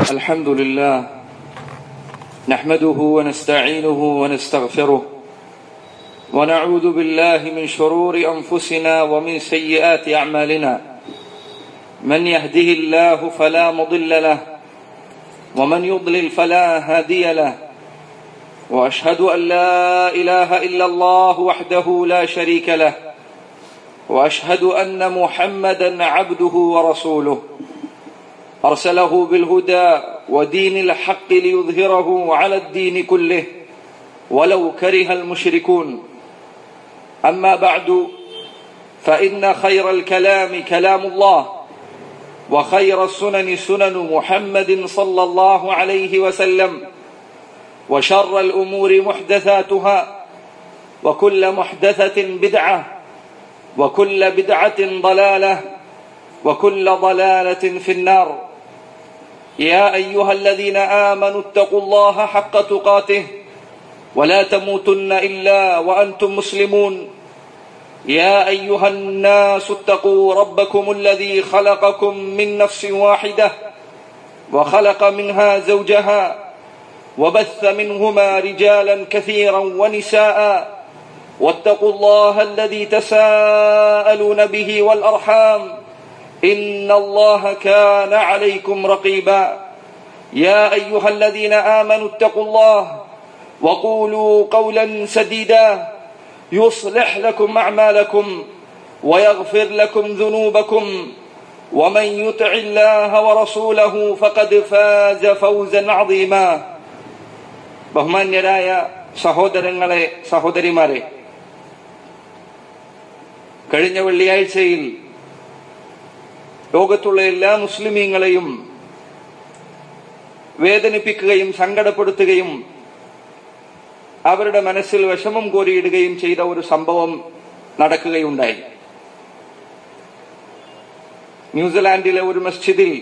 الحمد لله نحمده ونستعينه ونستغفره ونعوذ بالله من شرور انفسنا ومن سيئات اعمالنا من يهده الله فلا مضل له ومن يضلل فلا هادي له واشهد ان لا اله الا الله وحده لا شريك له واشهد ان محمدا عبده ورسوله ارسله بالهدى ودين الحق ليظهره على الدين كله ولو كره المشركون اما بعد فان خير الكلام كلام الله وخير السنن سنن محمد صلى الله عليه وسلم وشر الامور محدثاتها وكل محدثه بدعه وكل بدعه ضلاله وكل ضلاله في النار يا ايها الذين امنوا اتقوا الله حق تقاته ولا تموتن الا وانتم مسلمون يا ايها الناس اتقوا ربكم الذي خلقكم من نفس واحده وخلق منها زوجها وبث منهما رجالا كثيرا ونساء واتقوا الله الذي تساءلون به والارحام ان الله كان عليكم رقيبا يا ايها الذين امنوا اتقوا الله وقولوا قولا سديدا يصلح لكم اعمالكم ويغفر لكم ذنوبكم ومن يطع الله ورسوله فقد فاز فوزا عظيما ബഹുമാന്യരായ സഹോദരങ്ങളെ സഹോദരിമാരെ കഴിഞ്ഞ വെള്ളിയാഴ്ചയിൽ ലോകത്തുള്ള എല്ലാ മുസ്ലിമീങ്ങളെയും വേദനിപ്പിക്കുകയും സങ്കടപ്പെടുത്തുകയും അവരുടെ മനസ്സിൽ വിഷമം കോരിയിടുകയും ചെയ്ത ഒരു സംഭവം നടക്കുകയുണ്ടായി ന്യൂസിലാൻഡിലെ ഒരു മസ്ജിദിൽ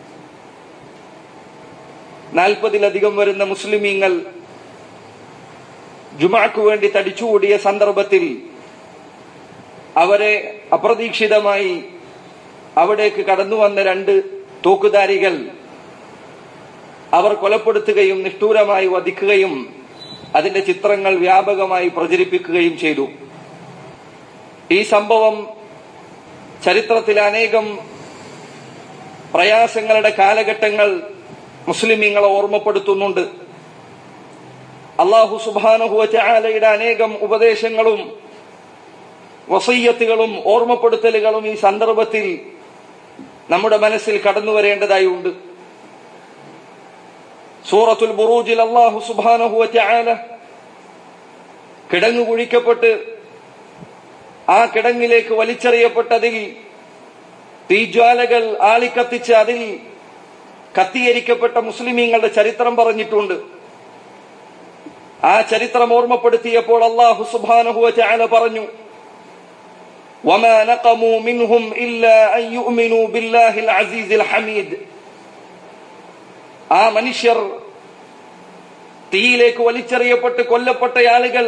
നാൽപ്പതിലധികം വരുന്ന മുസ്ലിമീങ്ങൾ ജുമാക്ക് വേണ്ടി തടിച്ചുകൂടിയ സന്ദർഭത്തിൽ അവരെ അപ്രതീക്ഷിതമായി അവിടേക്ക് കടന്നു വന്ന രണ്ട് തോക്കുധാരികൾ അവർ കൊലപ്പെടുത്തുകയും നിഷ്ഠൂരമായി വധിക്കുകയും അതിന്റെ ചിത്രങ്ങൾ വ്യാപകമായി പ്രചരിപ്പിക്കുകയും ചെയ്തു ഈ സംഭവം ചരിത്രത്തിൽ അനേകം പ്രയാസങ്ങളുടെ കാലഘട്ടങ്ങൾ മുസ്ലിമീങ്ങളെ ഓർമ്മപ്പെടുത്തുന്നുണ്ട് അള്ളാഹു സുബാനുഹുവലയുടെ അനേകം ഉപദേശങ്ങളും വസയ്യത്തുകളും ഓർമ്മപ്പെടുത്തലുകളും ഈ സന്ദർഭത്തിൽ നമ്മുടെ മനസ്സിൽ കടന്നു വരേണ്ടതായി ഉണ്ട് സൂറത്തുൽ ബുറൂജിൽ അള്ളാഹു സുബാനഹുവല കിടങ്ങു കുഴിക്കപ്പെട്ട് ആ കിടങ്ങിലേക്ക് വലിച്ചെറിയപ്പെട്ടതിൽ തീജ്വാലകൾ ആളിക്കത്തിച്ച് അതിൽ കത്തിയരിക്കപ്പെട്ട മുസ്ലിമീങ്ങളുടെ ചരിത്രം പറഞ്ഞിട്ടുണ്ട് ആ ചരിത്രം ഓർമ്മപ്പെടുത്തിയപ്പോൾ അള്ളാഹു സുബാനഹുവല പറഞ്ഞു وما نقموا منهم إلا أن يؤمنوا بالله العزيز الحميد ആ മനുഷ്യർ തീയിലേക്ക് വലിച്ചെറിയപ്പെട്ട് കൊല്ലപ്പെട്ട ആളുകൾ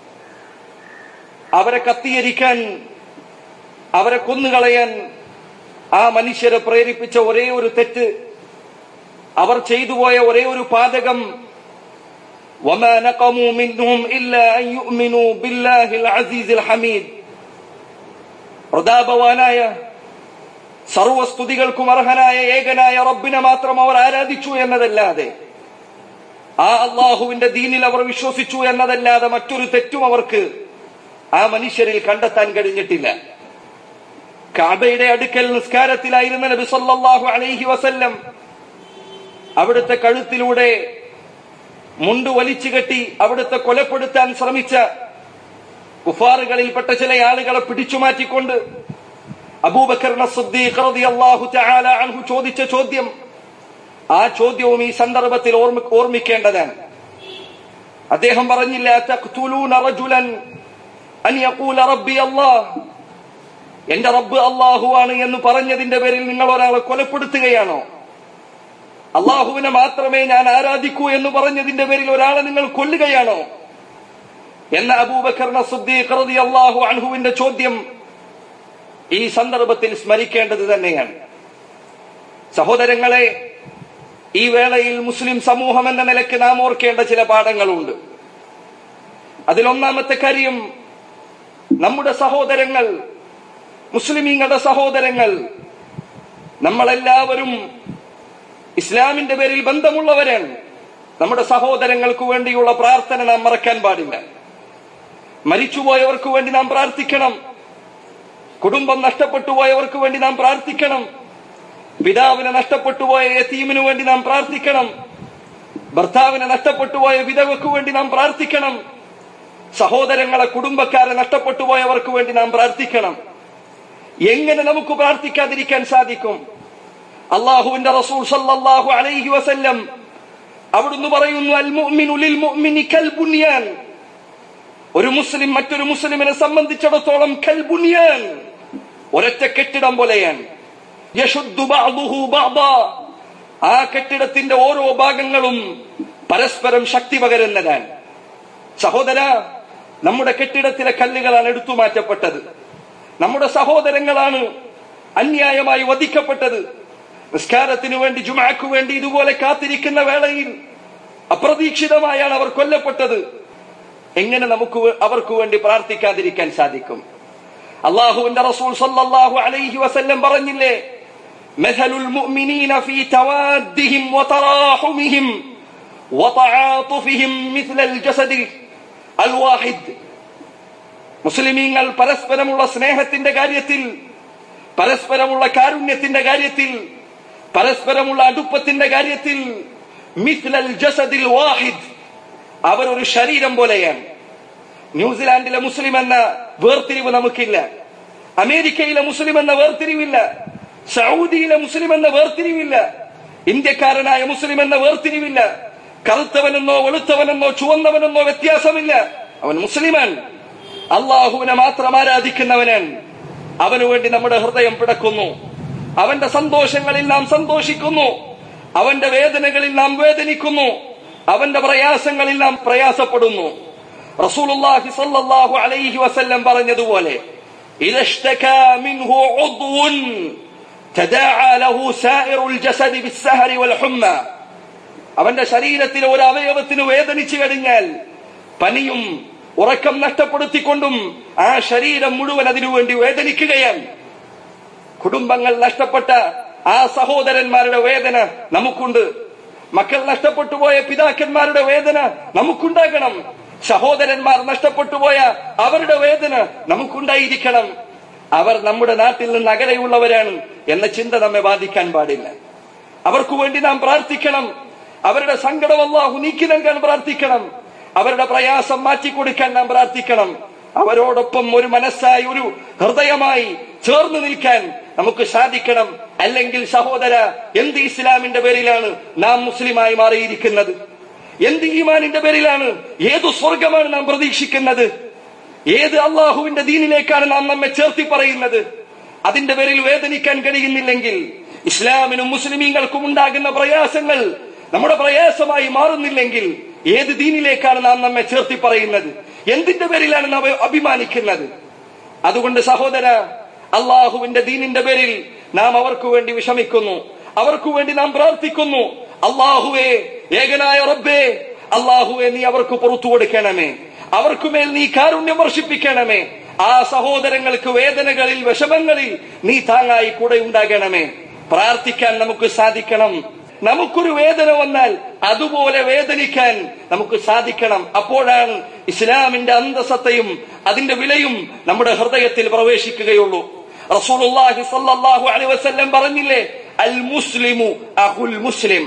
അവരെ കത്തിയരിക്കാൻ അവരെ കൊന്നുകളയാൻ ആ മനുഷ്യരെ പ്രേരിപ്പിച്ച ഒരേ ഒരു തെറ്റ് അവർ ചെയ്തു പോയ ഒരേ ഒരു പാതകം وما نقموا منهم إلا أن يؤمنوا بالله العزيز الحميد പ്രതാപവാനായ സർവസ്തുതികൾക്കും അർഹനായ ഏകനായ റബ്ബിനെ മാത്രം അവർ ആരാധിച്ചു എന്നതല്ലാതെ ആ അള്ളാഹുവിന്റെ ദീനിൽ അവർ വിശ്വസിച്ചു എന്നതല്ലാതെ മറ്റൊരു തെറ്റും അവർക്ക് ആ മനുഷ്യരിൽ കണ്ടെത്താൻ കഴിഞ്ഞിട്ടില്ല കാബയുടെ അടുക്കൽ നിസ്കാരത്തിലായിരുന്ന നബി സല്ലല്ലാഹു അലൈഹി വസല്ലം അവിടുത്തെ കഴുത്തിലൂടെ മുണ്ട് വലിച്ചു കെട്ടി അവിടുത്തെ കൊലപ്പെടുത്താൻ ശ്രമിച്ച കുഫാറുകളിൽപ്പെട്ട ചില ആളുകളെ പിടിച്ചു മാറ്റിക്കൊണ്ട് അബൂബക്കർ അൻഹു ചോദിച്ച ചോദ്യം ആ ചോദ്യവും ഈ സന്ദർഭത്തിൽ ഓർമ്മിക്കേണ്ടതാണ് അദ്ദേഹം പറഞ്ഞില്ല എന്റെ റബ്ബ് അള്ളാഹുവാണ് എന്ന് പറഞ്ഞതിന്റെ പേരിൽ നിങ്ങൾ ഒരാളെ കൊലപ്പെടുത്തുകയാണോ അള്ളാഹുവിനെ മാത്രമേ ഞാൻ ആരാധിക്കൂ എന്ന് പറഞ്ഞതിന്റെ പേരിൽ ഒരാളെ നിങ്ങൾ കൊല്ലുകയാണോ എന്ന അബൂബക്കർ അള്ളാഹു അൻഹുവിന്റെ ചോദ്യം ഈ സന്ദർഭത്തിൽ സ്മരിക്കേണ്ടത് തന്നെയാണ് സഹോദരങ്ങളെ ഈ വേളയിൽ മുസ്ലിം സമൂഹം എന്ന നിലയ്ക്ക് നാം ഓർക്കേണ്ട ചില പാഠങ്ങളുണ്ട് അതിലൊന്നാമത്തെ കാര്യം നമ്മുടെ സഹോദരങ്ങൾ മുസ്ലിമീങ്ങളുടെ സഹോദരങ്ങൾ നമ്മളെല്ലാവരും ഇസ്ലാമിന്റെ പേരിൽ ബന്ധമുള്ളവരാണ് നമ്മുടെ സഹോദരങ്ങൾക്ക് വേണ്ടിയുള്ള പ്രാർത്ഥന നാം മറക്കാൻ പാടില്ല മരിച്ചുപോയവർക്ക് വേണ്ടി നാം പ്രാർത്ഥിക്കണം കുടുംബം നഷ്ടപ്പെട്ടു പോയവർക്ക് വേണ്ടി നാം പ്രാർത്ഥിക്കണം പിതാവിനെ നഷ്ടപ്പെട്ടു പോയ യതീമിനു വേണ്ടി നാം പ്രാർത്ഥിക്കണം ഭർത്താവിനെ നഷ്ടപ്പെട്ടു പോയ വിധവയ്ക്ക് വേണ്ടി നാം പ്രാർത്ഥിക്കണം സഹോദരങ്ങളെ കുടുംബക്കാരെ നഷ്ടപ്പെട്ടു പോയവർക്ക് വേണ്ടി നാം പ്രാർത്ഥിക്കണം എങ്ങനെ നമുക്ക് പ്രാർത്ഥിക്കാതിരിക്കാൻ സാധിക്കും അള്ളാഹുവിന്റെ റസൂൽ സല്ലല്ലാഹു അലൈഹി വസല്ലം അവിടുന്ന് പറയുന്നു അൽ മുഅ്മിനു ലിൽ മുഅ്മിനി കൽ ബുനിയാൻ ഒരു മുസ്ലിം മറ്റൊരു മുസ്ലിമിനെ സംബന്ധിച്ചിടത്തോളം കൽ ബുനിയാൻ ഒരൊറ്റ കെട്ടിടം പോലെയാണ് യശുദ്ദു ബഅ്ദുഹു ബഅ്ദാ ആ കെട്ടിടത്തിന്റെ ഓരോ ഭാഗങ്ങളും പരസ്പരം ശക്തി പകരുന്നതാണ് സഹോദര നമ്മുടെ കെട്ടിടത്തിലെ കല്ലുകളാണ് എടുത്തു മാറ്റപ്പെട്ടത് നമ്മുടെ സഹോദരങ്ങളാണ് അന്യായമായി വധിക്കപ്പെട്ടത് നിസ്കാരത്തിനു വേണ്ടി ജുമാക്ക് വേണ്ടി ഇതുപോലെ കാത്തിരിക്കുന്ന വേളയിൽ അപ്രതീക്ഷിതമായാണ് അവർ കൊല്ലപ്പെട്ടത് എങ്ങനെ നമുക്ക് വേ- അവർക്ക് വേണ്ടി പ്രാർത്ഥിക്കാതിരിക്കാൻ സാധിക്കും അള്ളാഹുവിന്റെ റസൂൽ സല്ലല്ലാഹു അലൈഹി വസല്ലം പറഞ്ഞില്ലേ مثل المؤمنين في توادهم وتراحمهم وتعاطفهم مثل الجسد الواحد മുസ്ലിമീങ്ങൾ പരസ്പരമുള്ള സ്നേഹത്തിന്റെ കാര്യത്തിൽ പരസ്പരമുള്ള കാരുണ്യത്തിന്റെ കാര്യത്തിൽ പരസ്പരമുള്ള അടുപ്പത്തിന്റെ കാര്യത്തിൽ മിസ്ലൽ ജസദിൽ വാഹിദ് അവരൊരു ശരീരം പോലെയാണ് ന്യൂസിലാൻഡിലെ മുസ്ലിം എന്ന വേർതിരിവ് നമുക്കില്ല അമേരിക്കയിലെ മുസ്ലിം എന്ന വേർതിരിവില്ല സൗദിയിലെ മുസ്ലിം എന്ന വേർതിരിവില്ല ഇന്ത്യക്കാരനായ മുസ്ലിം എന്ന വേർതിരിവില്ല കറുത്തവനെന്നോ വെളുത്തവനെന്നോ ചുവന്നവനെന്നോ വ്യത്യാസമില്ല അവൻ മുസ്ലിമാൻ അള്ളാഹുവിനെ മാത്രം ആരാധിക്കുന്നവനാണ് അവനു വേണ്ടി നമ്മുടെ ഹൃദയം പിടക്കുന്നു അവന്റെ സന്തോഷങ്ങളിൽ നാം സന്തോഷിക്കുന്നു അവന്റെ വേദനകളിൽ നാം വേദനിക്കുന്നു അവന്റെ പ്രയാസങ്ങളിൽ നാം പ്രയാസപ്പെടുന്നു റസൂലുള്ളാഹി സ്വല്ലല്ലാഹു അലൈഹി വസല്ലം പറഞ്ഞതുപോലെ إذا اشتكى منه عضو تداعى له سائر الجسد بالسهر والحمى അവന്റെ ശരീരത്തിലെ ഒരു അവയവത്തിന് വേദനിച്ചു കഴിഞ്ഞാൽ പനിയും ഉറക്കം നഷ്ടപ്പെടുത്തിക്കൊണ്ടും ആ ശരീരം മുഴുവൻ അതിനുവേണ്ടി വേദനിക്കുകയാണ് കുടുംബങ്ങൾ നഷ്ടപ്പെട്ട ആ സഹോദരന്മാരുടെ വേദന നമുക്കുണ്ട് മക്കൾ നഷ്ടപ്പെട്ടു പോയ പിതാക്കന്മാരുടെ വേദന നമുക്കുണ്ടാകണം സഹോദരന്മാർ നഷ്ടപ്പെട്ടു പോയ അവരുടെ വേദന നമുക്കുണ്ടായിരിക്കണം അവർ നമ്മുടെ നാട്ടിൽ നിന്ന് അകലെയുള്ളവരാണ് എന്ന ചിന്ത നമ്മെ ബാധിക്കാൻ പാടില്ല അവർക്ക് വേണ്ടി നാം പ്രാർത്ഥിക്കണം അവരുടെ സങ്കടം അല്ലാഹു നീക്കി നൽകാൻ പ്രാർത്ഥിക്കണം അവരുടെ പ്രയാസം മാറ്റിക്കൊടുക്കാൻ നാം പ്രാർത്ഥിക്കണം അവരോടൊപ്പം ഒരു മനസ്സായി ഒരു ഹൃദയമായി ചേർന്ന് നിൽക്കാൻ നമുക്ക് സാധിക്കണം അല്ലെങ്കിൽ സഹോദര എന്ത് ഇസ്ലാമിന്റെ പേരിലാണ് നാം മുസ്ലിമായി മാറിയിരിക്കുന്നത് എന്ത് ഈമാനിന്റെ പേരിലാണ് ഏതു സ്വർഗമാണ് നാം പ്രതീക്ഷിക്കുന്നത് ഏത് അള്ളാഹുവിന്റെ ദീനിലേക്കാണ് നാം നമ്മെ ചേർത്തി പറയുന്നത് അതിന്റെ പേരിൽ വേദനിക്കാൻ കഴിയുന്നില്ലെങ്കിൽ ഇസ്ലാമിനും മുസ്ലിമീങ്ങൾക്കും ഉണ്ടാകുന്ന പ്രയാസങ്ങൾ നമ്മുടെ പ്രയാസമായി മാറുന്നില്ലെങ്കിൽ ഏത് ദീനിലേക്കാണ് നാം നമ്മെ ചേർത്തി പറയുന്നത് എന്തിന്റെ പേരിലാണ് നാം അഭിമാനിക്കുന്നത് അതുകൊണ്ട് സഹോദര അള്ളാഹുവിന്റെ ദീനിന്റെ പേരിൽ നാം അവർക്ക് വേണ്ടി വിഷമിക്കുന്നു അവർക്ക് വേണ്ടി നാം പ്രാർത്ഥിക്കുന്നു അള്ളാഹുവേ ഏകനായ റബ്ബേ അള്ളാഹുവെ നീ അവർക്ക് പുറത്തു കൊടുക്കണമേ അവർക്കുമേൽ നീ കാരുണ്യം വർഷിപ്പിക്കണമേ ആ സഹോദരങ്ങൾക്ക് വേദനകളിൽ വിഷമങ്ങളിൽ നീ താങ്ങായി കൂടെ ഉണ്ടാകണമേ പ്രാർത്ഥിക്കാൻ നമുക്ക് സാധിക്കണം നമുക്കൊരു വേദന വന്നാൽ അതുപോലെ വേദനിക്കാൻ നമുക്ക് സാധിക്കണം അപ്പോഴാണ് ഇസ്ലാമിന്റെ അന്തസത്തയും അതിന്റെ വിലയും നമ്മുടെ ഹൃദയത്തിൽ പ്രവേശിക്കുകയുള്ളൂ റസൂലുള്ളാഹി സ്വല്ലല്ലാഹു അലൈഹി വസല്ലം പറഞ്ഞില്ലേ അൽ മുസ്ലിമു അഹുൽ മുസ്ലിം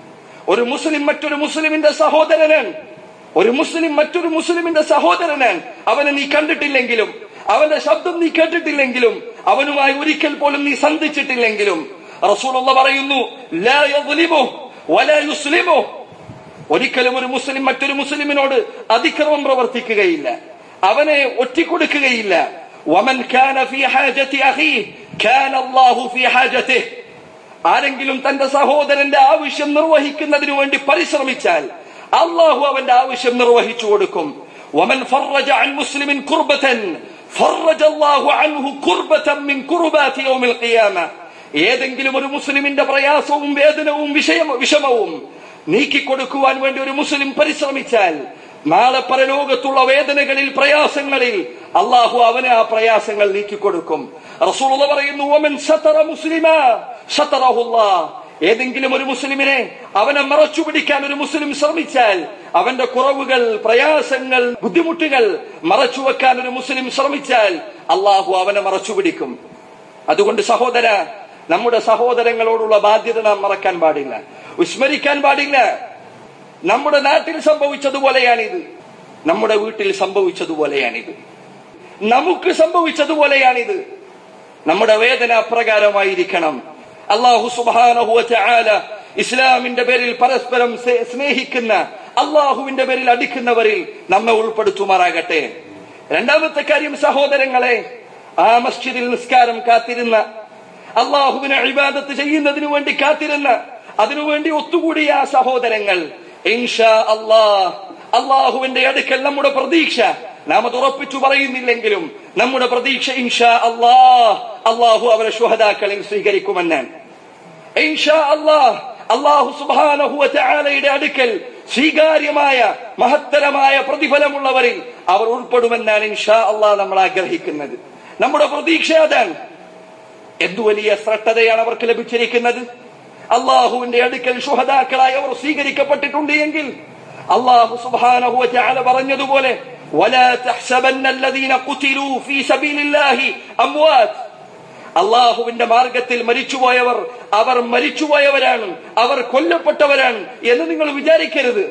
ഒരു മുസ്ലിം മറ്റൊരു മുസ്ലിമിന്റെ സഹോദരനാണ് ഒരു മുസ്ലിം മറ്റൊരു മുസ്ലിമിന്റെ സഹോദരനാണ് അവനെ നീ കണ്ടിട്ടില്ലെങ്കിലും അവന്റെ ശബ്ദം നീ കേട്ടിട്ടില്ലെങ്കിലും അവനുമായി ഒരിക്കൽ പോലും നീ സന്ധിച്ചിട്ടില്ലെങ്കിലും റസൂലുള്ള പറയുന്നു ലാ യദ്ലിമു വലാ യുസ്ലിമു ഒരിക്കലും ഒരു മുസ്ലിം മറ്റൊരു മുസ്ലിമിനോട് അതിക്രമം പ്രവർത്തിക്കുകയില്ല അവനെ ഒറ്റിക്കൊടുക്കുകയില്ല വമൻ കാന ഫീ ഹാജതി അഖീഹ് കാന അല്ലാഹു ഫീ ഹാജതിഹ് ആരെങ്കിലും തന്റെ സഹോദരന്റെ ആവശ്യം നിർവഹിക്കുന്നതിനു വേണ്ടി പരിശ്രമിച്ചാൽ അള്ളാഹു അവന്റെ ആവശ്യം നിർവഹിച്ചു കൊടുക്കും ومن فرج عن مسلم كربة فرج الله عنه كربة من كربات يوم القيامة ഏതെങ്കിലും ഒരു മുസ്ലിമിന്റെ പ്രയാസവും വേദനവും വിഷയം വിഷമവും നീക്കിക്കൊടുക്കുവാൻ വേണ്ടി ഒരു മുസ്ലിം പരിശ്രമിച്ചാൽ നാളെ പരലോകത്തുള്ള വേദനകളിൽ പ്രയാസങ്ങളിൽ അള്ളാഹു അവന് ആ പ്രയാസങ്ങൾ നീക്കിക്കൊടുക്കും റസൂൽ പറയുന്നു "വമൻ സതറ മുസ്ലിമാ സതറഹുല്ലാഹ്." ഏതെങ്കിലും ഒരു മുസ്ലിമിനെ അവനെ മറച്ചു പിടിക്കാൻ ഒരു മുസ്ലിം ശ്രമിച്ചാൽ അവന്റെ കുറവുകൾ പ്രയാസങ്ങൾ ബുദ്ധിമുട്ടുകൾ മറച്ചു വെക്കാൻ ഒരു മുസ്ലിം ശ്രമിച്ചാൽ അള്ളാഹു അവനെ മറച്ചു പിടിക്കും അതുകൊണ്ട് സഹോദര നമ്മുടെ സഹോദരങ്ങളോടുള്ള ബാധ്യത നാം മറക്കാൻ പാടില്ല വിസ്മരിക്കാൻ പാടില്ല നമ്മുടെ നാട്ടിൽ സംഭവിച്ചതുപോലെയാണിത് നമ്മുടെ വീട്ടിൽ സംഭവിച്ചതുപോലെയാണിത് നമുക്ക് സംഭവിച്ചതുപോലെയാണിത് നമ്മുടെ വേദന അപ്രകാരമായിരിക്കണം അള്ളാഹു സുബാനഹുല ഇസ്ലാമിന്റെ പേരിൽ പരസ്പരം സ്നേ- സ്നേഹിക്കുന്ന അള്ളാഹുവിന്റെ പേരിൽ അടിക്കുന്നവരിൽ നമ്മെ ഉൾപ്പെടുത്തുമാറാകട്ടെ രണ്ടാമത്തെ കാര്യം സഹോദരങ്ങളെ ആ മസ്ജിദിൽ നിസ്കാരം കാത്തിരുന്ന അള്ളാഹുവിനെ ഇബാദത്ത് ചെയ്യുന്നതിനു വേണ്ടി കാത്തിരുന്ന അതിനുവേണ്ടി ഒത്തുകൂടിയ ആ സഹോദരങ്ങൾ ഇൻഷാ അള്ളാഹ് അള്ളാഹുവിന്റെ അടുക്കൽ നമ്മുടെ പ്രതീക്ഷ നാം അത് ഉറപ്പിച്ചു പറയുന്നില്ലെങ്കിലും നമ്മുടെ പ്രതീക്ഷ ഇൻഷാ അള്ളാഹ് അള്ളാഹു അവരെ ശുഹദാക്കളിൽ സ്വീകരിക്കുമെന്നാണ് ഇൻഷാ അള്ളാഹ് അള്ളാഹു സുബാനഹുവലയുടെ അടുക്കൽ സ്വീകാര്യമായ മഹത്തരമായ പ്രതിഫലമുള്ളവരിൽ അവർ ഉൾപ്പെടുമെന്നാണ് ഇൻഷാ അള്ളാഹ് നമ്മൾ ആഗ്രഹിക്കുന്നത് നമ്മുടെ പ്രതീക്ഷ അതാണ് എന്തു വലിയ ശ്രദ്ധതയാണ് അവർക്ക് ലഭിച്ചിരിക്കുന്നത് അള്ളാഹുവിന്റെ അടുക്കൽ ശുഹദാക്കളായി അവർ സ്വീകരിക്കപ്പെട്ടിട്ടുണ്ട് എങ്കിൽ അള്ളാഹു സുബ്ഹാനഹു വതആല പറഞ്ഞതുപോലെ ولا تحسبن الذين قتلوا في سبيل الله اموات അള്ളാഹുവിന്റെ മാർഗത്തിൽ മരിച്ചുപോയവർ അവർ മരിച്ചുപോയവരാണ് അവർ കൊല്ലപ്പെട്ടവരാണ് എന്ന് നിങ്ങൾ വിചാരിക്കരുത്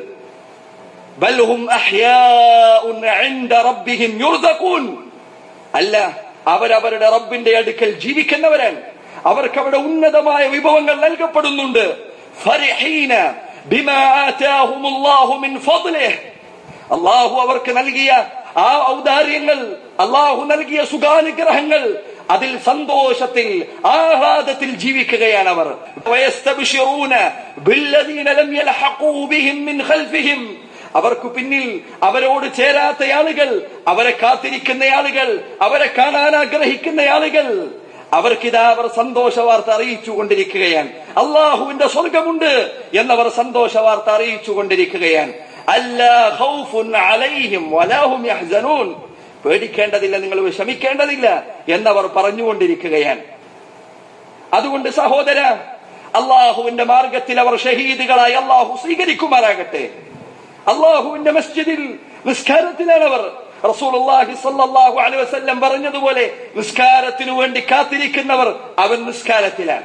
ബൽ ഹും അഹ്യാഉൻ ഇൻദ റബ്ബിഹിം യുർസഖൂൻ അല്ല അവരവരുടെ റബ്ബിന്റെ അടുക്കൽ ജീവിക്കുന്നവരാണ് അവർക്ക് അവിടെ ഉന്നതമായ വിഭവങ്ങൾ നൽകപ്പെടുന്നുണ്ട് ഫരിഹീന ബിമാ ആതാഹുമുല്ലാഹു മിൻ ഫദ്ലിഹ് അള്ളാഹു അവർക്ക് നൽകിയ ആ ഔദാര്യങ്ങൾ അള്ളാഹു നൽകിയ സുഖാനുഗ്രഹങ്ങൾ അതിൽ സന്തോഷത്തിൽ ആഹ്ലാദത്തിൽ ജീവിക്കുകയാണ് അവർ വയസ്തബ്ശിറൂന ബില്ലദീന ലം യൽഹഖൂ ബിഹിം മിൻ ഖൽഫിഹിം അവർക്ക് പിന്നിൽ അവരോട് ചേരാത്ത ആളുകൾ അവരെ കാത്തിരിക്കുന്ന ആളുകൾ അവരെ കാണാൻ ആഗ്രഹിക്കുന്ന ആളുകൾ അവർക്കിതാ അവർ സന്തോഷ വാർത്ത അറിയിച്ചു കൊണ്ടിരിക്കുകയാണ് അള്ളാഹുവിന്റെ സ്വർഗമുണ്ട് എന്നവർ സന്തോഷ വാർത്ത അറിയിച്ചു കൊണ്ടിരിക്കുകയാണ് അല്ലാ ഖൗഫുൻ അലൈഹിം വലാഹും യഹ്സനൂൻ പേടിക്കേണ്ടതില്ല നിങ്ങൾ വിഷമിക്കേണ്ടതില്ല എന്നവർ പറഞ്ഞുകൊണ്ടിരിക്കുകയാണ് അതുകൊണ്ട് സഹോദര അള്ളാഹുവിന്റെ മാർഗത്തിൽ അവർ ഷഹീദുകളായി അള്ളാഹു സ്വീകരിക്കുമാറാകട്ടെ അള്ളാഹുവിന്റെ മസ്ജിദിൽ നിസ്കാരത്തിലാണ് അവർ റസൂലുള്ളാഹി സ്വല്ലല്ലാഹു അലൈഹി വസല്ലം പറഞ്ഞതുപോലെ നിസ്കാരത്തിനു വേണ്ടി കാത്തിരിക്കുന്നവർ അവൻ നിസ്കാരത്തിലാണ്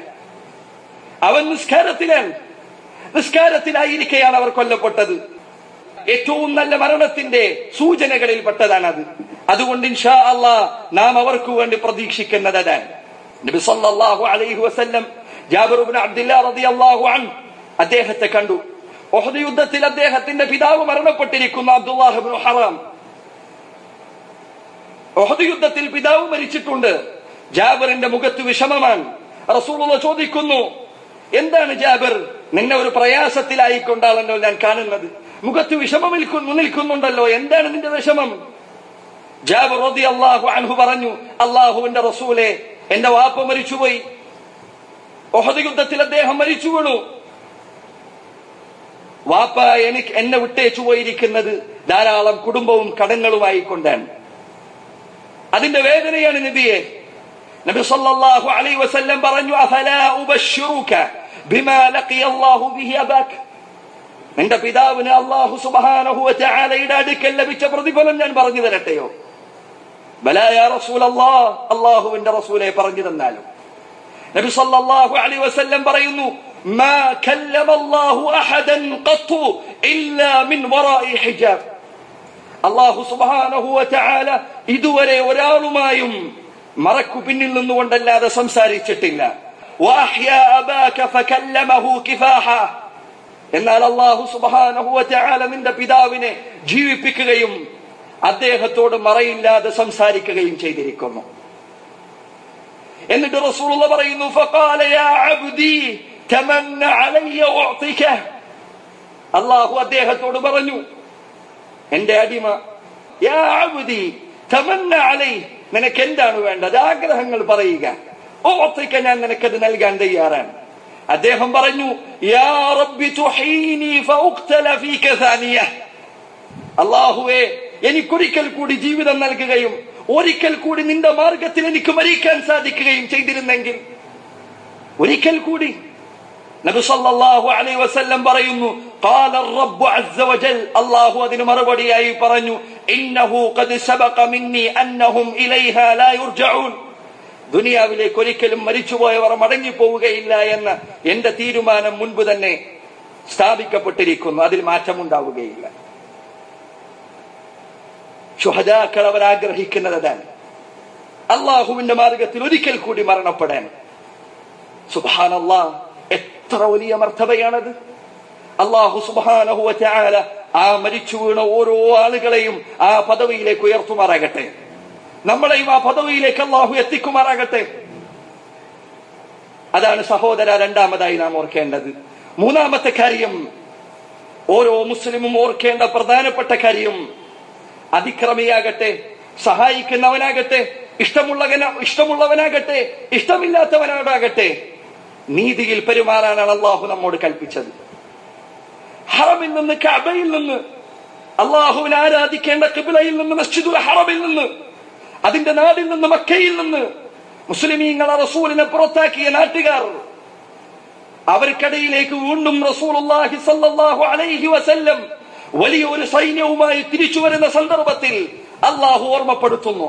അവൻ നിസ്കാരത്തിലാണ് നിസ്കാരത്തിലായിരിക്കെയാണ് അവർ കൊല്ലപ്പെട്ടത് ഏറ്റവും നല്ല മരണത്തിന്റെ സൂചനകളിൽ പെട്ടതാണ് അത് അതുകൊണ്ട് ഇൻഷാ അള്ളാ നാം അവർക്ക് വേണ്ടി പ്രതീക്ഷിക്കുന്നത് അതാണ് നബി സല്ലല്ലാഹു അലൈഹി വസല്ലം ജാബിർ ഇബ്നു അബ്ദുല്ലാ റളിയല്ലാഹു അൻഹു അദ്ദേഹത്തെ കണ്ടു ഒഹദ് യുദ്ധത്തിൽ അദ്ദേഹത്തിന്റെ പിതാവ് മരണപ്പെട്ടിരിക്കുന്നു അബ്ദുല്ലാഹ് ഇബ്നു ഹറാം ഒഹദ് യുദ്ധത്തിൽ പിതാവ് മരിച്ചിട്ടുണ്ട് ജാബിറിന്റെ മുഖത്ത് വിഷമമാണ് റസൂലുള്ള ചോദിക്കുന്നു എന്താണ് ജാബിർ നിന്നെ ഒരു പ്രയാസത്തിലായിക്കൊണ്ടാണല്ലോ ഞാൻ കാണുന്നത് മുഖത്ത് വിഷമം നിൽക്കുന്നു നിൽക്കുന്നുണ്ടല്ലോ എന്താണ് നിന്റെ വിഷമം ജാബിർ റതി അള്ളാഹു അൻഹു പറഞ്ഞു അള്ളാഹുവിന്റെ റസൂലെ എന്റെ വാപ്പ മരിച്ചുപോയി ഒഹദ് യുദ്ധത്തിൽ അദ്ദേഹം മരിച്ചു വീണു വാപ്പ എനിക്ക് എന്നെ വിട്ടേച്ചു പോയിരിക്കുന്നത് ധാരാളം കുടുംബവും കടങ്ങളുമായി കൊണ്ടാണ് അതിന്റെ വേദനയാണ് നബിയെ നബി സല്ലല്ലാഹു അലൈഹി വസല്ലം പറഞ്ഞു അഫലാ ഉബശ്ശിറുക ബിമാ ലഖിയ അല്ലാഹു ബിഹി അബാക നിന്റെ പിതാവിന് അല്ലാഹു സുബ്ഹാനഹു വതആലയുടെ അടുക്കൽ ലഭിച്ച പ്രതിഫലം ഞാൻ പറഞ്ഞു തരട്ടെയോ ബലാ യാ റസൂലല്ലാഹ് അല്ലാഹുവിന്റെ റസൂലെ പറഞ്ഞു തന്നാലും നബി സല്ലല്ലാഹു അലൈഹി വസല്ലം പറയുന്നു ما كلم الله احدا قط الا من وراء حجاب അള്ളാഹു സുബാനഹു വതആല ഇതുവരെ ഒരാളുമായും മറക്കു പിന്നിൽ നിന്നുകൊണ്ടല്ലാതെ സംസാരിച്ചിട്ടില്ല وأحيا أباك فكلمه كفاحا എന്നാൽ അള്ളാഹു സുബാനഹു വതആല നിന്റെ പിതാവിനെ ജീവിപ്പിക്കുകയും അദ്ദേഹത്തോട് മറയില്ലാതെ സംസാരിക്കുകയും ചെയ്തിരിക്കുന്നു എന്നിട്ട് റസൂലുള്ള പറയുന്നു فقال يا عبدي تمنى علي أعطيك അള്ളാഹു അദ്ദേഹത്തോട് പറഞ്ഞു എന്റെ അടിമ യാ അബ്ദി തമന്ന അലൈ നിനക്ക് എന്താണ് വേണ്ടത് ആഗ്രഹങ്ങൾ പറയുക ഓർത്തേക്ക് ഞാൻ നിനക്കത് നൽകാൻ തയ്യാറാണ് അദ്ദേഹം പറഞ്ഞു യാ റബ്ബി തുഹീനി ഫഉഖ്തല ഫീക സാനിയ അള്ളാഹുവേ എനിക്കൊരിക്കൽ കൂടി ജീവിതം നൽകുകയും ഒരിക്കൽ കൂടി നിന്റെ മാർഗത്തിൽ എനിക്ക് മരിക്കാൻ സാധിക്കുകയും ചെയ്തിരുന്നെങ്കിൽ ഒരിക്കൽ കൂടി നബി സല്ലല്ലാഹു അലൈഹി വസല്ലം പറയുന്നു قال الرب عز وجل അല്ലാഹു അതിന് മറുപടിയായി പറഞ്ഞു ഇന്നഹു ഖദ് സബഖ മിന്നി അന്നഹും ഇലൈഹാ ലാ യുർജഊൻ ദുനിയാവിലേക്ക് ഒരിക്കലും മരിച്ചുപോയവർ മടങ്ങിപ്പോവുകയില്ല എന്ന എന്റെ തീരുമാനം മുൻപ് തന്നെ സ്ഥാപിക്കപ്പെട്ടിരിക്കുന്നു അതിൽ മാറ്റമുണ്ടാവുകയില്ല ശുഹദാക്കൾ അവർ ആഗ്രഹിക്കുന്നത് അതാണ് അള്ളാഹുവിന്റെ മാർഗത്തിൽ ഒരിക്കൽ കൂടി മരണപ്പെടാൻ സുബാനല്ലാ എത്ര വലിയ മർത്തബയാണത് അള്ളാഹു സുബാനഹുവ ചാല ആ മരിച്ചു വീണ ഓരോ ആളുകളെയും ആ പദവിയിലേക്ക് ഉയർത്തുമാറാകട്ടെ നമ്മളെയും ആ പദവിയിലേക്ക് അള്ളാഹു എത്തിക്കുമാറാകട്ടെ അതാണ് സഹോദര രണ്ടാമതായി നാം ഓർക്കേണ്ടത് മൂന്നാമത്തെ കാര്യം ഓരോ മുസ്ലിമും ഓർക്കേണ്ട പ്രധാനപ്പെട്ട കാര്യം അതിക്രമിയാകട്ടെ സഹായിക്കുന്നവനാകട്ടെ ഇഷ്ടമുള്ളവന ഇഷ്ടമുള്ളവനാകട്ടെ ഇഷ്ടമില്ലാത്തവനാകട്ടെ നീതിയിൽ പെരുമാറാനാണ് അള്ളാഹു നമ്മോട് കൽപ്പിച്ചത് ഹറമിൽ നിന്ന് കബയിൽ നിന്ന് അള്ളാഹുവിനെ ആരാധിക്കേണ്ട കിബിലയിൽ നിന്ന് മസ്ജിദുൽ ഹറമിൽ നിന്ന് അതിന്റെ നാടിൽ നിന്ന് മക്കയിൽ നിന്ന് മുസ്ലിമീങ്ങളെ റസൂലിനെ പുറത്താക്കിയ നാട്ടുകാർ അവർക്കിടയിലേക്ക് വീണ്ടും റസൂലുള്ളാഹി സല്ലല്ലാഹു അലൈഹി വസല്ലം വലിയൊരു സൈന്യവുമായി തിരിച്ചു വരുന്ന സന്ദർഭത്തിൽ അള്ളാഹു ഓർമ്മപ്പെടുത്തുന്നു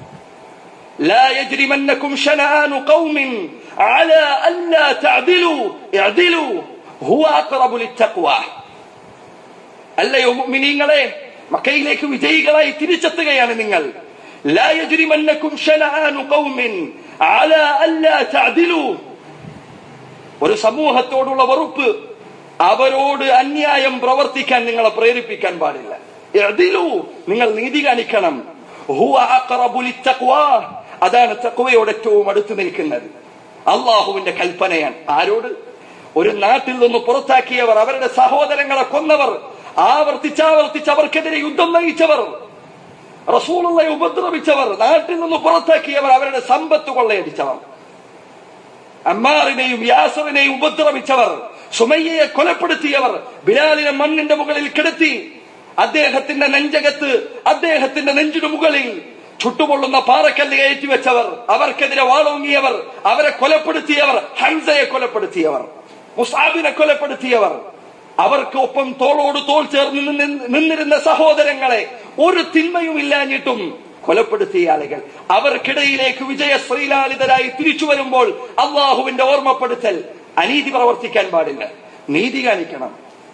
لا يجرمنكم شنآن قوم على ألا تعدلوا اعدلوا هو أقرب للتقوى അല്ലയോ മുഅ്മിനീങ്ങളെ മക്കയിലേക്ക് വിജയികളായി തിരിച്ചെത്തുകയാണ് നിങ്ങൾ لا يجرمنكم شنآن قوم على ألا تعدلوا ഒരു സമൂഹത്തോടുള്ള വെറുപ്പ് അവരോട് അന്യായം പ്രവർത്തിക്കാൻ നിങ്ങളെ പ്രേരിപ്പിക്കാൻ പാടില്ല എഴുതിലൂ നിങ്ങൾ നീതി കാണിക്കണം ഹുവ അഖറബു ലിത്തഖ്വാ. അതാണ് തക്വയോട് ഏറ്റവും അടുത്ത് നിൽക്കുന്നത് അള്ളാഹുവിന്റെ കൽപ്പനയാണ് ആരോട് ഒരു നാട്ടിൽ നിന്ന് പുറത്താക്കിയവർ അവരുടെ സഹോദരങ്ങളെ കൊന്നവർ ആവർത്തിച്ചാവർത്തിച്ച് അവർക്കെതിരെ യുദ്ധം നയിച്ചവർ റസൂലുള്ളെ ഉപദ്രവിച്ചവർ നാട്ടിൽ നിന്ന് പുറത്താക്കിയവർ അവരുടെ സമ്പത്ത് കൊള്ളയടിച്ചവർ അമ്മാറിനെയും യാസറിനെയും ഉപദ്രവിച്ചവർ സുമയ്യയെ കൊലപ്പെടുത്തിയവർ ബിലാലിനെ മണ്ണിന്റെ മുകളിൽ കിടത്തി അദ്ദേഹത്തിന്റെ നെഞ്ചകത്ത് അദ്ദേഹത്തിന്റെ നെഞ്ചിനു മുകളിൽ ചുട്ടുപൊള്ളുന്ന പാറക്കല്ല് കയറ്റി വെച്ചവർ അവർക്കെതിരെ വാളോങ്ങിയവർ അവരെ കൊലപ്പെടുത്തിയവർ ഹംസയെ കൊലപ്പെടുത്തിയവർ മുസാബിനെ കൊലപ്പെടുത്തിയവർ അവർക്ക് ഒപ്പം തോളോട് തോൾ ചേർന്ന് നിന്ന് നിന്നിരുന്ന സഹോദരങ്ങളെ ഒരു തിന്മയും ഇല്ലാഞ്ഞിട്ടും കൊലപ്പെടുത്തിയ ആളുകൾ അവർക്കിടയിലേക്ക് വിജയ ശ്രീലാളിതരായി തിരിച്ചു വരുമ്പോൾ അള്ളാഹുവിന്റെ ഓർമ്മപ്പെടുത്തൽ അനീതി പ്രവർത്തിക്കാൻ പാടില്ല നീതി കാണിക്കണം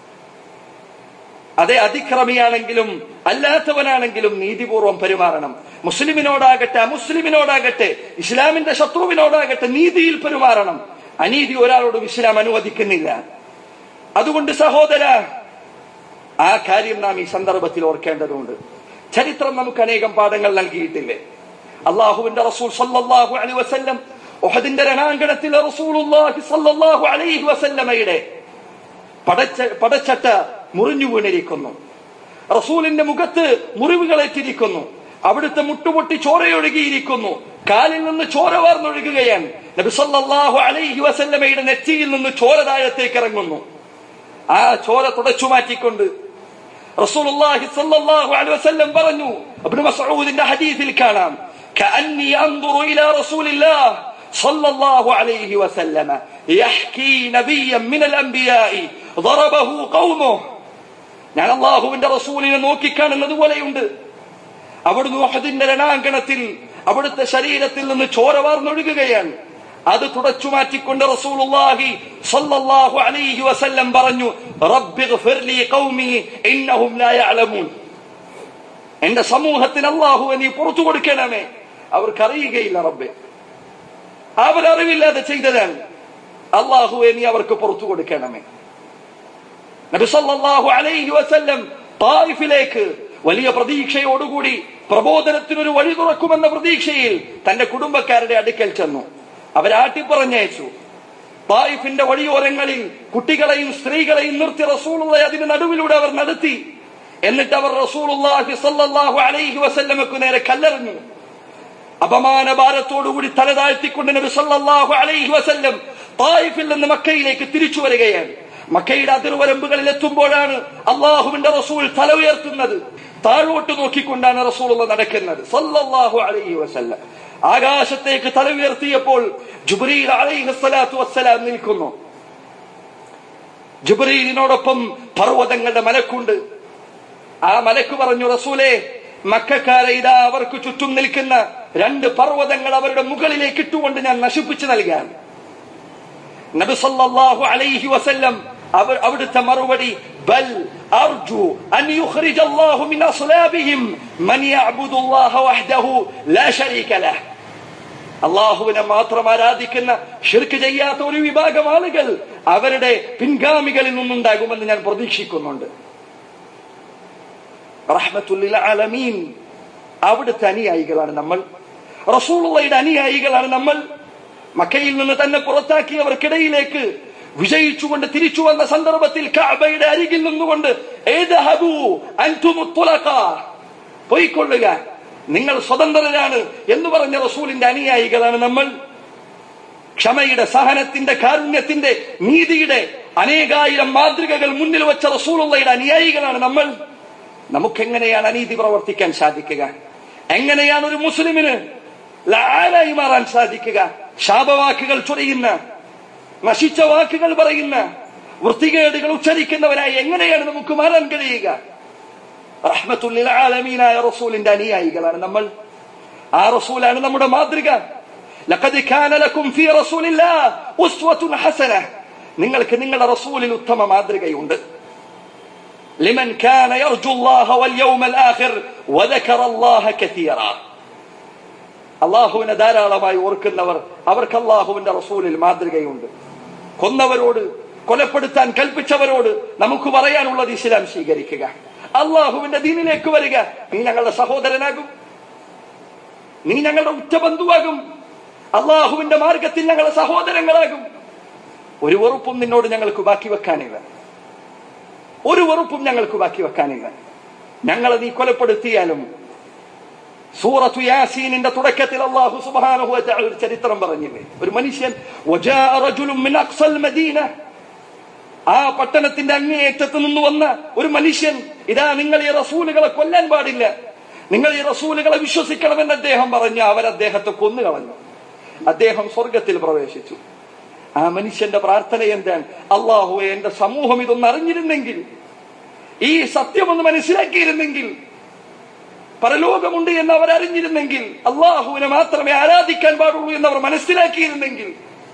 അതെ അതിക്രമിയാണെങ്കിലും അല്ലാത്തവനാണെങ്കിലും നീതിപൂർവം പെരുമാറണം മുസ്ലിമിനോടാകട്ടെ അമുസ്ലിമിനോടാകട്ടെ ഇസ്ലാമിന്റെ ശത്രുവിനോടാകട്ടെ നീതിയിൽ പെരുമാറണം അനീതി ഒരാളോടും ഇസ്ലാം അനുവദിക്കുന്നില്ല അതുകൊണ്ട് സഹോദര ആ കാര്യം നാം ഈ സന്ദർഭത്തിൽ ഓർക്കേണ്ടതുണ്ട് ചരിത്രം നമുക്ക് അനേകം പാഠങ്ങൾ നൽകിയിട്ടില്ലേ അള്ളാഹുവിന്റെ റസൂൽ സല്ലല്ലാഹു അലൈഹി വസല്ലം ഉഹദിന്റെ രണാങ്കണത്തിൽ റസൂലുള്ളാഹി സല്ലല്ലാഹു അലൈഹി വസല്ലമയുടെ പടച്ച പടച്ചട്ട മുറിഞ്ഞു വീണിരിക്കുന്നു റസൂലിന്റെ മുഖത്ത് മുറിവുകളേറ്റിരിക്കുന്നു അവിടുത്തെ മുട്ടുപൊട്ടി ചോരയൊഴുകിയിരിക്കുന്നു കാലിൽ നിന്ന് ചോര വാർന്നൊഴുകുകയാണ് നബി സല്ലല്ലാഹു അലൈഹി വസല്ലമയുടെ നെറ്റിയിൽ നിന്ന് ചോര താഴത്തേക്ക് ഇറങ്ങുന്നു ആ ചോര തുടച്ചു മാറ്റിക്കൊണ്ട് റസൂലുള്ളാഹി സ്വല്ലല്ലാഹു അലൈഹി വസല്ലം പറഞ്ഞു ഇബ്നു മസ്ഊദിന്റെ ഹദീസിൽ കാണാം كأني أنظر إلى رسول الله صلى الله عليه وسلم يحكي نبيا من الأنبياء ضربه قومه ഞാൻ അള്ളാഹുവിന്റെ റസൂലിനെ നോക്കിക്കാണുന്നത് പോലെയുണ്ട് അവിടുന്ന് ഉഹദിന്റെ രണാങ്കണത്തിൽ അവിടുത്തെ ശരീരത്തിൽ നിന്ന് ചോര വാർന്നൊഴുകുകയാണ് അത് തുടച്ചു മാറ്റിക്കൊണ്ട് റസൂലുള്ളാഹി സ്വല്ലല്ലാഹു അലൈഹി വസല്ലം പറഞ്ഞു റബ്ബിഗ്ഫിർ ലീ ഖൗമി ഇന്നഹും ലാ യഅലമൂൻ എന്റെ സമൂഹത്തിന് അള്ളാഹു നീ പുറത്തു കൊടുക്കണമേ അവർക്ക് അറിയുകയില്ല റബ്ബെ അവരറിവില്ലാതെ ചെയ്തതാണ് അള്ളാഹു നീ അവർക്ക് പുറത്തു കൊടുക്കണമേ നബി സല്ലല്ലാഹു അലൈഹി വസല്ലം തായിഫിലേക്ക് വലിയ പ്രതീക്ഷയോടുകൂടി പ്രബോധനത്തിനൊരു വഴി തുറക്കുമെന്ന പ്രതീക്ഷയിൽ തന്റെ കുടുംബക്കാരുടെ അടുക്കൽ ചെന്നു അവരാട്ടിപ്പറഞ്ഞയച്ചു തായിഫിന്റെ വഴിയോരങ്ങളിൽ കുട്ടികളെയും സ്ത്രീകളെയും നിർത്തി റസൂലുള്ള അതിന് നടുവിലൂടെ അവർ നടത്തി എന്നിട്ട് അവർ റസൂലുള്ളാഹി സല്ലല്ലാഹു അലൈഹി വസല്ലമക്ക് നേരെ കല്ലെറിഞ്ഞു അപമാന ഭാരത്തോടുകൂടി തല താഴ്ത്തിക്കൊണ്ട് നബി സല്ലല്ലാഹു അലൈഹി വസല്ലം തായിഫിൽ നിന്ന് മക്കയിലേക്ക് തിരിച്ചു വരികയാണ് മക്കയുടെ അതിർവരമ്പുകളിൽ എത്തുമ്പോഴാണ് അള്ളാഹുവിന്റെ റസൂൽ തല ഉയർത്തുന്നത് താഴോട്ട് നോക്കിക്കൊണ്ടാണ് റസൂൽ നടക്കുന്നത് സല്ലല്ലാഹു അലൈഹി വസല്ലം ആകാശത്തേക്ക് തല ഉയർത്തിയപ്പോൾ ജുബ്രീൽ അലൈഹി സ്വലാത്തു വസ്സലാം നിൽക്കുന്നു ജുബ്രീലിനോടൊപ്പം പർവ്വതങ്ങളുടെ മലക്കുണ്ട് ആ മലക്ക് പറഞ്ഞു റസൂലെ മക്കാരെ ഇതാ അവർക്ക് ചുറ്റും നിൽക്കുന്ന രണ്ട് പർവ്വതങ്ങൾ അവരുടെ മുകളിലേക്ക് ഇട്ടുകൊണ്ട് ഞാൻ നശിപ്പിച്ചു നൽകാൻ നബി സല്ലല്ലാഹു അലൈഹി വസല്ലം അവർ അവിടുത്തെ മറുപടി ബൽ അർജു അൻ യുഖ്രിജ അല്ലാഹു മിൻ അസ്ലാബിഹിം മൻ യഅബുദു അല്ലാഹ വഹ്ദഹു ലാ ശരീക ലഹ് അള്ളാഹുവിനെ മാത്രം ആരാധിക്കുന്ന ഷിർക്ക് ചെയ്യാത്ത ഒരു വിഭാഗം ആളുകൾ അവരുടെ പിൻഗാമികളിൽ നിന്നുണ്ടാകുമെന്ന് ഞാൻ പ്രതീക്ഷിക്കുന്നുണ്ട് റഹ്മത്തുല്ലിൽ ആലമീൻ അവിടുത്തെ അനുയായികളാണ് നമ്മൾ റസൂളുള്ളയുടെ അനുയായികളാണ് നമ്മൾ മക്കയിൽ നിന്ന് തന്നെ പുറത്താക്കിയവർക്കിടയിലേക്ക് വിജയിച്ചുകൊണ്ട് തിരിച്ചു വന്ന സന്ദർഭത്തിൽ കഅബയുടെ അരികിൽ നിന്നുകൊണ്ട് ഏതഹബു അൻതുമുത്തുലഖ പോയിക്കൊള്ളുക നിങ്ങൾ സ്വതന്ത്രരാണ് എന്ന് പറഞ്ഞ റസൂലിന്റെ അനുയായികളാണ് നമ്മൾ ക്ഷമയുടെ സഹനത്തിന്റെ കാരുണ്യത്തിന്റെ നീതിയുടെ അനേകായിരം മാതൃകകൾ മുന്നിൽ വെച്ച റസൂലുള്ളയുടെ അനുയായികളാണ് നമ്മൾ നമുക്കെങ്ങനെയാണ് അനീതി പ്രവർത്തിക്കാൻ സാധിക്കുക എങ്ങനെയാണ് ഒരു മുസ്ലിമിന് ലാലായി മാറാൻ സാധിക്കുക ശാപവാക്കുകൾ ചൊരിയുന്ന നശിച്ച വാക്കുകൾ പറയുന്ന വൃത്തികേടുകൾ ഉച്ചരിക്കുന്നവരായി എങ്ങനെയാണ് നമുക്ക് മാറാൻ കഴിയുക റഹ്മത്തുല്ലിൽ ആലമീനായ റസൂലിന്റെ അനുയായികളാണ് നമ്മൾ ആ റസൂലാണ് നമ്മുടെ മാതൃക ലഖദ് കാന ലക്കും ഫീ റസൂലില്ലാഹ് ഉസ്വത്തുൻ ഹസന നിങ്ങൾക്ക് നിങ്ങളുടെ റസൂലിൽ ഉത്തമ മാതൃകയുണ്ട് لمن كان يرجو الله واليوم الآخر وذكر الله كثيرا അള്ളാഹുവിനെ ധാരാളമായി ഓർക്കുന്നവർ അവർക്ക് അള്ളാഹുവിന്റെ റസൂലിൽ മാതൃകയുണ്ട് കൊന്നവരോട് കൊലപ്പെടുത്താൻ കൽപ്പിച്ചവരോട് നമുക്ക് പറയാനുള്ളത് ഇസ്ലാം സ്വീകരിക്കുക അള്ളാഹുവിന്റെ ദീനിലേക്ക് വരിക നീ ഞങ്ങളുടെ സഹോദരനാകും നീ ഞങ്ങളുടെ ഉറ്റബന്ധുവാകും അള്ളാഹുവിന്റെ മാർഗത്തിൽ ഞങ്ങളുടെ സഹോദരങ്ങളാകും ഒരു വെറുപ്പും നിന്നോട് ഞങ്ങൾക്ക് ബാക്കി വെക്കാനില്ല ഒരു വെറുപ്പും ഞങ്ങൾക്ക് ബാക്കി വെക്കാനില്ല ഞങ്ങളെ നീ കൊലപ്പെടുത്തിയാലും സൂറത്തു യാസീനിന്റെ തുടക്കത്തിൽ അള്ളാഹു സുബ്ഹാനഹു വ തആല ഒരു ചരിത്രം പറഞ്ഞില്ലേ ഒരു മനുഷ്യൻ വജാഅ റജുലുൻ മിൻ അഖ്സൽ മദീന ആ പട്ടണത്തിന്റെ അങ്ങേയറ്റത്ത് നിന്ന് വന്ന ഒരു മനുഷ്യൻ ഇതാ നിങ്ങൾ ഈ റസൂലുകളെ കൊല്ലാൻ പാടില്ല നിങ്ങൾ ഈ റസൂലുകളെ വിശ്വസിക്കണമെന്ന് അദ്ദേഹം പറഞ്ഞു അവർ അദ്ദേഹത്തെ കൊന്നു കളഞ്ഞു അദ്ദേഹം സ്വർഗത്തിൽ പ്രവേശിച്ചു ആ മനുഷ്യന്റെ പ്രാർത്ഥന എന്താണ് അള്ളാഹു എന്റെ സമൂഹം ഇതൊന്ന് അറിഞ്ഞിരുന്നെങ്കിൽ ഈ സത്യമൊന്ന് മനസ്സിലാക്കിയിരുന്നെങ്കിൽ പരലോകമുണ്ട് എന്ന് അവർ അറിഞ്ഞിരുന്നെങ്കിൽ അള്ളാഹുവിനെ മാത്രമേ ആരാധിക്കാൻ പാടുള്ളൂ എന്ന് അവർ മനസ്സിലാക്കിയിരുന്നെങ്കിൽ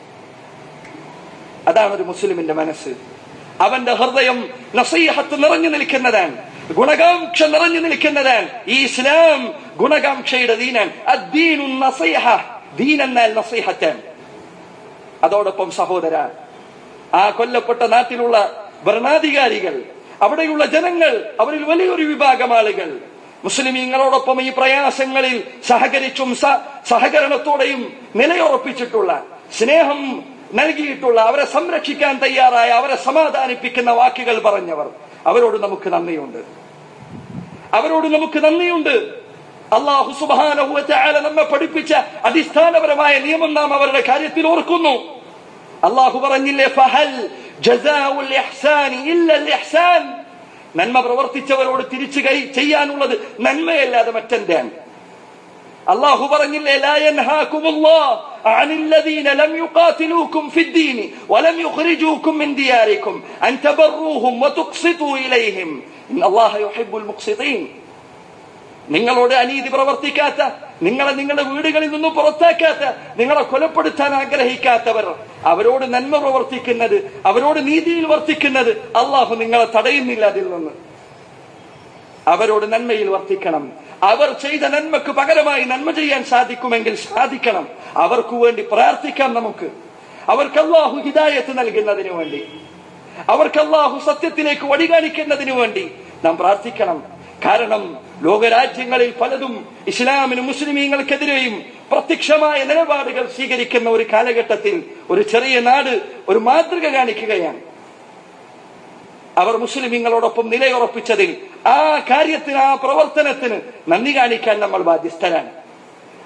അതാണ് ഒരു മുസ്ലിമിന്റെ മനസ്സ് അവന്റെ ഹൃദയം നസീഹത്ത് നിറഞ്ഞു നിൽക്കുന്നതാണ് ഗുണകാംക്ഷ നിറഞ്ഞു നിൽക്കുന്നതാണ് ഈ ഇസ്ലാം ഗുണകാംക്ഷയുടെ ദീനാൻ അദ്ദീനു നസീഹ ദീൻ എന്നാൽ നസീഹത്താണ് അതോടൊപ്പം സഹോദര ആ കൊല്ലപ്പെട്ട നാട്ടിലുള്ള ഭരണാധികാരികൾ അവിടെയുള്ള ജനങ്ങൾ അവരിൽ വലിയൊരു വിഭാഗം ആളുകൾ മുസ്ലിമീങ്ങളോടൊപ്പം ഈ പ്രയാസങ്ങളിൽ സഹകരിച്ചും സ- സഹകരണത്തോടെയും നിലയുറപ്പിച്ചിട്ടുള്ള സ്നേഹം നൽകിയിട്ടുള്ള അവരെ സംരക്ഷിക്കാൻ തയ്യാറായ അവരെ സമാധാനിപ്പിക്കുന്ന വാക്കുകൾ പറഞ്ഞവർ അവരോട് നമുക്ക് നന്ദിയുണ്ട് അവരോട് നമുക്ക് നന്ദിയുണ്ട് അള്ളാഹു സുബ്ഹാനഹു വ തആല നമ്മെ പഠിപ്പിച്ച അടിസ്ഥാനപരമായ നിയമം നാം അവരുടെ കാര്യത്തിൽ ഓർക്കുന്നു അള്ളാഹു പറഞ്ഞില്ലേ ഫഹൽ ജസാഉൽ ഇഹ്സാനി ഇല്ലൽ ഇഹ്സാൻ നന്മ പ്രവർത്തിച്ചവരോട് തിരിച്ചു കൈ ചെയ്യാനുള്ളത് നന്മയല്ലാതെ മറ്റെന്താണ് അള്ളാഹു പറഞ്ഞില്ലേ لا ينهاكم الله عن الذين لم يقاتلوكم في الدين ولم يخرجوكم من دياركم أن تبروهم وتقسطوا إليهم إن الله يحب المقسطين നിങ്ങളോട് അനീതി പ്രവർത്തിക്കാത്ത നിങ്ങളെ നിങ്ങളുടെ വീടുകളിൽ നിന്ന് പുറത്താക്കാത്ത നിങ്ങളെ കൊലപ്പെടുത്താൻ ആഗ്രഹിക്കാത്തവർ അവരോട് നന്മ പ്രവർത്തിക്കുന്നത് അവരോട് നീതിയിൽ വർത്തിക്കുന്നത് അള്ളാഹു നിങ്ങളെ തടയുന്നില്ല അതിൽ നിന്ന് അവരോട് നന്മയിൽ വർത്തിക്കണം അവർ ചെയ്ത നന്മക്ക് പകരമായി നന്മ ചെയ്യാൻ സാധിക്കുമെങ്കിൽ സാധിക്കണം അവർക്ക് വേണ്ടി പ്രാർത്ഥിക്കാം നമുക്ക് അവർക്ക് അള്ളാഹു ഹിദായത്ത് നൽകുന്നതിന് വേണ്ടി അവർക്ക് അള്ളാഹു സത്യത്തിലേക്ക് വഴികാണിക്കുന്നതിന് വേണ്ടി നാം പ്രാർത്ഥിക്കണം കാരണം ലോകരാജ്യങ്ങളിൽ പലതും ഇസ്ലാമിനും മുസ്ലിമീങ്ങൾക്കെതിരെയും പ്രത്യക്ഷമായ നിലപാടുകൾ സ്വീകരിക്കുന്ന ഒരു കാലഘട്ടത്തിൽ ഒരു ചെറിയ നാട് ഒരു മാതൃക കാണിക്കുകയാണ് അവർ മുസ്ലിമീങ്ങളോടൊപ്പം നിലയുറപ്പിച്ചതിൽ ആ കാര്യത്തിന് ആ പ്രവർത്തനത്തിന് നന്ദി കാണിക്കാൻ നമ്മൾ ബാധ്യസ്ഥരാണ്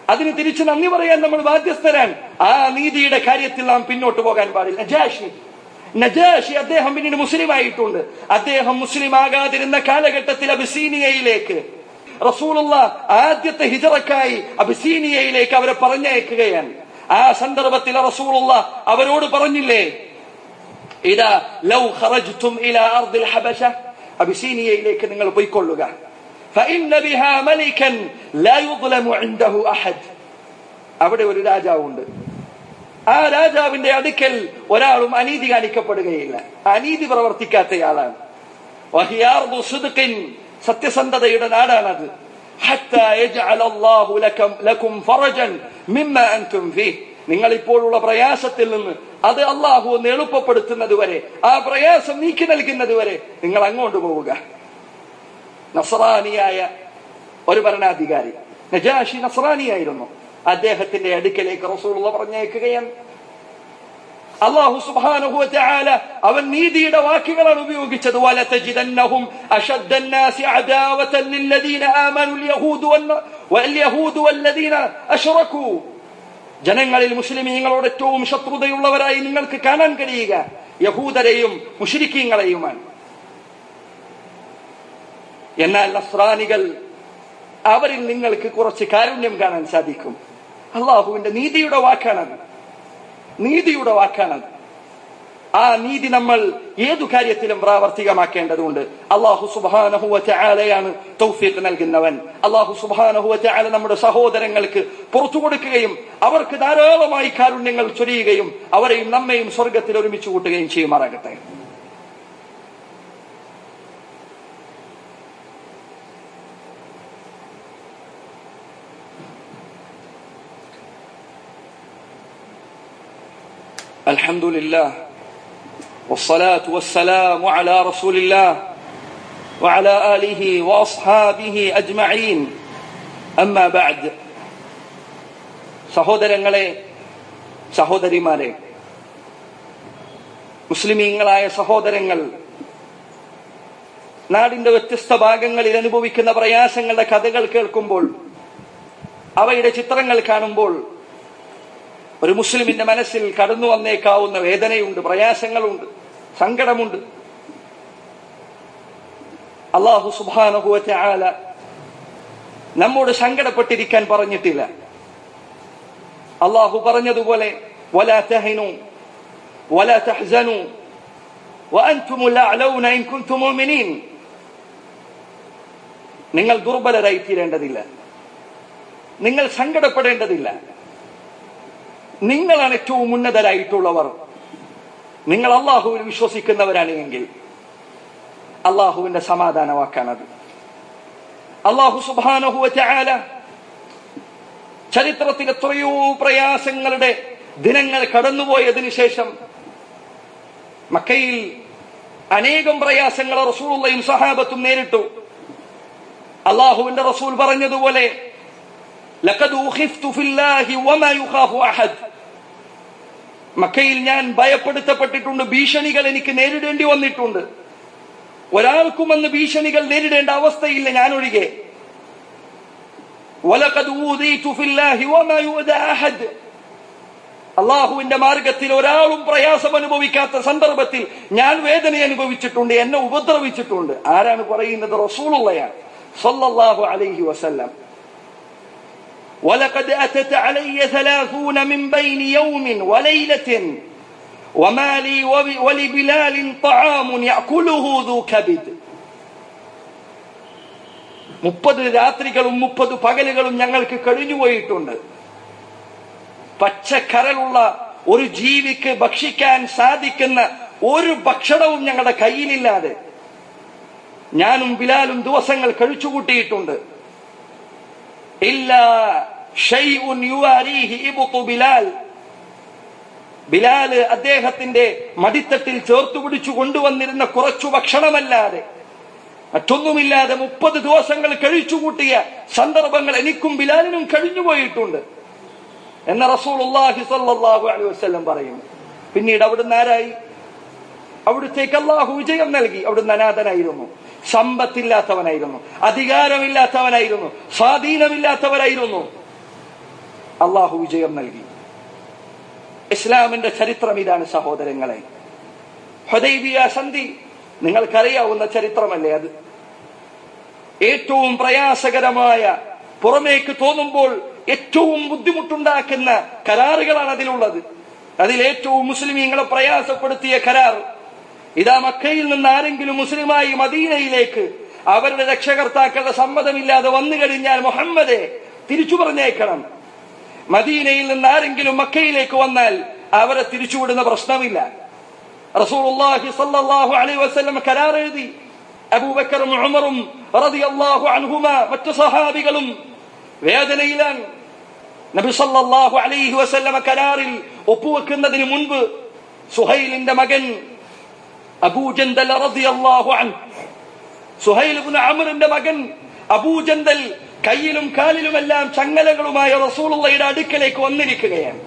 അതിന് തിരിച്ച് നന്ദി പറയാൻ നമ്മൾ ബാധ്യസ്ഥരാണ് ആ നീതിയുടെ കാര്യത്തിൽ നാം പിന്നോട്ട് പോകാൻ പാടില്ല നജാഷി നജാഷി അദ്ദേഹം പിന്നീട് മുസ്ലിം ആയിട്ടുണ്ട് അദ്ദേഹം മുസ്ലിം ആകാതിരുന്ന കാലഘട്ടത്തിൽ അബിസീനിയയിലേക്ക് റസൂലുള്ള ആദ്യത്തെ ഹിജറക്കായി അബിസീനിയയിലേക്ക് അവരെ പറഞ്ഞയക്കുകയാണ് ആ സന്ദർഭത്തിൽ റസൂലുള്ള അവരോട് പറഞ്ഞില്ലേ ഇതാ ലൗ ഖറജ്തും ഇലാ അർദിൽ ഹബശ അബിസീനിയയിലേക്ക് നിങ്ങൾ പോയിക്കൊള്ളുക فإن بها ملكا لا يظلم عنده أحد അവിടെ ഒരു രാജാവുണ്ട് ആ രാജാവിന്റെ അടുക്കൽ ഒരാളും അനീതി കാണിക്കപ്പെടുകയില്ല അനീതി പ്രവർത്തിക്കാത്തയാളാണ് വഹിയാർദു സിദ്ഖിൻ സത്യസന്ധതയുടെ നാടാണത് حتى يجعل الله لكم لكم فرجا مما أنتم فيه നിങ്ങൾ ഇപ്പോഴുള്ള പ്രയാസത്തിൽ നിന്ന് അത് അള്ളാഹു ഒന്ന് എളുപ്പപ്പെടുത്തുന്നത് വരെ ആ പ്രയാസം നീക്കി നൽകുന്നത് വരെ നിങ്ങൾ അങ്ങോട്ട് പോവുക നസറാനിയായ ഒരു ഭരണാധികാരി നജാഷി നസറാനിയായിരുന്നു അദ്ദേഹത്തിന്റെ അടുക്കലേക്ക് റസൂലുള്ള പറഞ്ഞേക്കുകയാണ് അള്ളാഹു സുബ്ഹാനഹു വതആല അവൻ നീതിയുടെ വാക്കുകളാണ് ഉപയോഗിച്ചത് വലതജിദന്നഹും അശദ്ദന്നാസി അദാവതൻ ലില്ലദീന ആമനു യഹൂദു വൽയഹൂദു വല്ലദീന അശ്റകൂ ജനങ്ങളിൽ മുസ്ലിമീങ്ങളോട് ഏറ്റവും ശത്രുതയുള്ളവരായി നിങ്ങൾക്ക് കാണാൻ കഴിയുക യഹൂദരെയും മുഷരിക്കീങ്ങളെയുമാണ് എന്നാൽ നസ്രാനികൾ അവരിൽ നിങ്ങൾക്ക് കുറച്ച് കാരുണ്യം കാണാൻ സാധിക്കും അള്ളാഹുവിന്റെ നീതിയുടെ വാക്കാണത് നീതിയുടെ വാക്കാണത് ആ നീതി നമ്മൾ ഏതു കാര്യത്തിലും പ്രാവർത്തികമാക്കേണ്ടതുണ്ട് അള്ളാഹു സുബാനഹുവലയാണ് തൗഫീഖ് നൽകുന്നവൻ അള്ളാഹു സുബാനഹുവല നമ്മുടെ സഹോദരങ്ങൾക്ക് പുറത്തു കൊടുക്കുകയും അവർക്ക് ധാരാളമായി കാരുണ്യങ്ങൾ ചൊരിയുകയും അവരെയും നമ്മയും സ്വർഗത്തിൽ ഒരുമിച്ച് കൂട്ടുകയും ചെയ്യുമാറാകട്ടെ الحمد لله والصلاة والسلام على رسول الله وعلى آله وأصحابه أجمعين أما بعد സഹോദരങ്ങളെ സഹോദരിമാരെ മുസ്ലിമീങ്ങളായ സഹോദരങ്ങൾ നാടിന്റെ വ്യത്യസ്ത ഭാഗങ്ങളിൽ അനുഭവിക്കുന്ന പ്രയാസങ്ങളുടെ കഥകൾ കേൾക്കുമ്പോൾ അവയുടെ ചിത്രങ്ങൾ കാണുമ്പോൾ ഒരു മുസ്ലിമിന്റെ മനസ്സിൽ കടന്നു വന്നേക്കാവുന്ന വേദനയുണ്ട് പ്രയാസങ്ങളുണ്ട് സങ്കടമുണ്ട് അള്ളാഹു സുബാനുഭവത്തെ ആല നമ്മോട് സങ്കടപ്പെട്ടിരിക്കാൻ പറഞ്ഞിട്ടില്ല അള്ളാഹു പറഞ്ഞതുപോലെ ولا تهنوا ولا تحزنوا وأنتم الأعلون إن كنتم مؤمنين നിങ്ങൾ ദുർബലരായി തീരേണ്ടതില്ല നിങ്ങൾ സങ്കടപ്പെടേണ്ടതില്ല നിങ്ങളാണ് ഏറ്റവും ഉന്നതരായിട്ടുള്ളവർ നിങ്ങൾ അള്ളാഹുവിൽ വിശ്വസിക്കുന്നവരാണ് എങ്കിൽ അള്ളാഹുവിന്റെ സമാധാന വാക്കാണത് അള്ളാഹു സുബാനഹുവ ചാല ചരിത്രത്തിൽ എത്രയോ പ്രയാസങ്ങളുടെ ദിനങ്ങൾ കടന്നുപോയതിനു ശേഷം മക്കയിൽ അനേകം പ്രയാസങ്ങൾ റസൂളുള്ളയും സഹാബത്തും നേരിട്ടു അള്ളാഹുവിന്റെ റസൂൽ പറഞ്ഞതുപോലെ ലഖദ് ഉഖിഫ്തു ഫില്ലാഹി വമാ യുഖാഫു അഹദ് മക്കയിൽ ഞാൻ ഭയപ്പെടുത്തപ്പെട്ടിട്ടുണ്ട് ഭീഷണികൾ എനിക്ക് നേരിടേണ്ടി വന്നിട്ടുണ്ട് ഒരാൾക്കും അന്ന് ഭീഷണികൾ നേരിടേണ്ട അവസ്ഥയില്ല ഞാൻ ഒഴികെ വലഖദ് ഊദീതു ഫില്ലാഹി വമാ യുദാ അഹദ് അള്ളാഹുവിന്റെ മാർഗത്തിൽ ഒരാളും പ്രയാസം അനുഭവിക്കാത്ത സന്ദർഭത്തിൽ ഞാൻ വേദന അനുഭവിച്ചിട്ടുണ്ട് എന്നെ ഉപദ്രവിച്ചിട്ടുണ്ട് ആരാണ് പറയുന്നത് റസൂലുള്ളയാണ് സല്ലല്ലാഹു അലൈഹി വസല്ലം ولقد أتت علي ثلاثون من بين يوم وليلة وما لي ولبلال طعام يأكله ذو كبد മുപ്പത് രാത്രികളും മുപ്പത് പകലുകളും ഞങ്ങൾക്ക് കഴിഞ്ഞുപോയിട്ടുണ്ട് പച്ചക്കരലുള്ള ഒരു ജീവിക്ക് ഭക്ഷിക്കാൻ സാധിക്കുന്ന ഒരു ഭക്ഷണവും ഞങ്ങളുടെ കയ്യിലില്ലാതെ ഞാനും ബിലാലും ദിവസങ്ങൾ കഴിച്ചുകൂട്ടിയിട്ടുണ്ട് ഇല്ല ഷൈഉൻ യുവാരീഹി ഇബ്തു ബിലാൽ ബിലാല് അദ്ദേഹത്തിന്റെ മടിത്തട്ടിൽ ചേർത്തു പിടിച്ചു കൊണ്ടുവന്നിരുന്ന കുറച്ചു ഭക്ഷണമല്ലാതെ മറ്റൊന്നുമില്ലാതെ മുപ്പത് ദിവസങ്ങൾ കഴിച്ചുകൂട്ടിയ സന്ദർഭങ്ങൾ എനിക്കും ബിലാലിനും കഴിഞ്ഞുപോയിട്ടുണ്ട് എന്ന റസൂൽ സല്ലല്ലാഹു അലൈഹി വസല്ലം പറയുന്നു പിന്നീട് അവിടുന്ന് ആരായി അവിടുത്തേക്ക് അള്ളാഹു വിജയം നൽകി അവിടുന്ന് അനാഥനായിരുന്നു സമ്പത്തില്ലാത്തവനായിരുന്നു അധികാരമില്ലാത്തവനായിരുന്നു സ്വാധീനമില്ലാത്തവരായിരുന്നു അള്ളാഹു വിജയം നൽകി ഇസ്ലാമിന്റെ ചരിത്രം ഇതാണ് സഹോദരങ്ങളെ ഹുദൈബിയ സന്ധി നിങ്ങൾക്കറിയാവുന്ന ചരിത്രമല്ലേ അത് ഏറ്റവും പ്രയാസകരമായ പുറമേക്ക് തോന്നുമ്പോൾ ഏറ്റവും ബുദ്ധിമുട്ടുണ്ടാക്കുന്ന കരാറുകളാണ് അതിലുള്ളത് അതിൽ ഏറ്റവും മുസ്ലിമീങ്ങളെ പ്രയാസപ്പെടുത്തിയ കരാർ ഇതാ മക്കയിൽ നിന്ന് ആരെങ്കിലും മുസ്ലിമായി മദീനയിലേക്ക് അവരുടെ രക്ഷകർത്താക്കളുടെ സമ്മതമില്ലാതെ വന്നു കഴിഞ്ഞാൽ മുഹമ്മദെ തിരിച്ചു പറഞ്ഞേക്കണം മദീനയിൽ നിന്ന് ആരെങ്കിലും മക്കയിലേക്ക് വന്നാൽ അവരെ തിരിച്ചുവിടുന്ന പ്രശ്നമില്ല റസൂലുള്ളാഹി സല്ലല്ലാഹു അലൈഹി വസല്ലം കരാർ എഴുതി അബൂബക്കറും ഉമറും റളിയല്ലാഹു അൻഹുമ മറ്റു സഹാബികളും വേദനയിലാണ് നബി സല്ലല്ലാഹു അലൈഹി വസല്ലമ കരാറിൽ ഒപ്പുവെക്കുന്നതിന് മുൻപ് സുഹൈലിന്റെ മകൻ അബൂജന്തൽ റളിയല്ലാഹു അൻഹു സുഹൈൽ ഇബ്നു അമറിന്റെ മകൻ അബൂജന്തൽ കയ്യിലും കാലിലുമെല്ലാം ചങ്ങലകളുമായ റസൂലുള്ളയുടെ അടുക്കലേക്ക് വന്നിരിക്കുകയാണ്